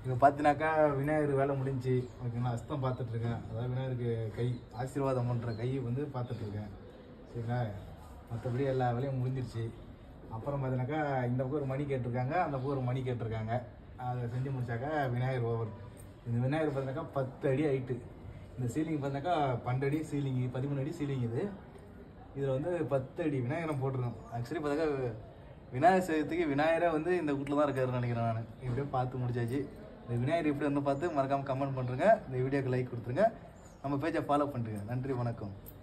இங்கே பார்த்தினாக்கா விநாயகர் வேலை முடிஞ்சு ஓகேங்களா அஸ்தம் பார்த்துட்ருக்கேன் அதாவது விநாயகருக்கு கை ஆசீர்வாதம் பண்ணுற கை வந்து பார்த்துட்ருக்கேன் சரிங்களா மற்றபடி எல்லா வேலையும் முடிஞ்சிருச்சு அப்புறம் பார்த்தினாக்கா இந்த பக்கம் ஒரு மணி கேட்டிருக்காங்க அந்த பக்கம் ஒரு மணி கேட்டிருக்காங்க அதை செஞ்சு முடிச்சாக்கா விநாயகர் ஓவர் இந்த விநாயகர் பார்த்தினாக்கா பத்து அடி ஹைட்டு இந்த சீலிங் பார்த்தினாக்கா பன்னெண்டு அடி சீலிங் பதிமூணு அடி சீலிங் இது இதில் வந்து பத்து அடி விநாயகரம் போட்டிருக்கோம் ஆக்சுவலி பார்த்தாக்கா விநாயகர் சதுர்த்திக்கு விநாயகரே வந்து இந்த வீட்டில் தான் இருக்காருன்னு நினைக்கிறேன் நான் இப்படியே பார்த்து முடிச்சாச்சு இந்த விநாயகர் எப்படி வந்து பார்த்து மறக்காமல் கமெண்ட் பண்ணுறேங்க இந்த வீடியோக்கு லைக் கொடுத்துருங்க நம்ம பேஜை ஃபாலோ பண்ணுறேங்க நன்றி வணக்கம்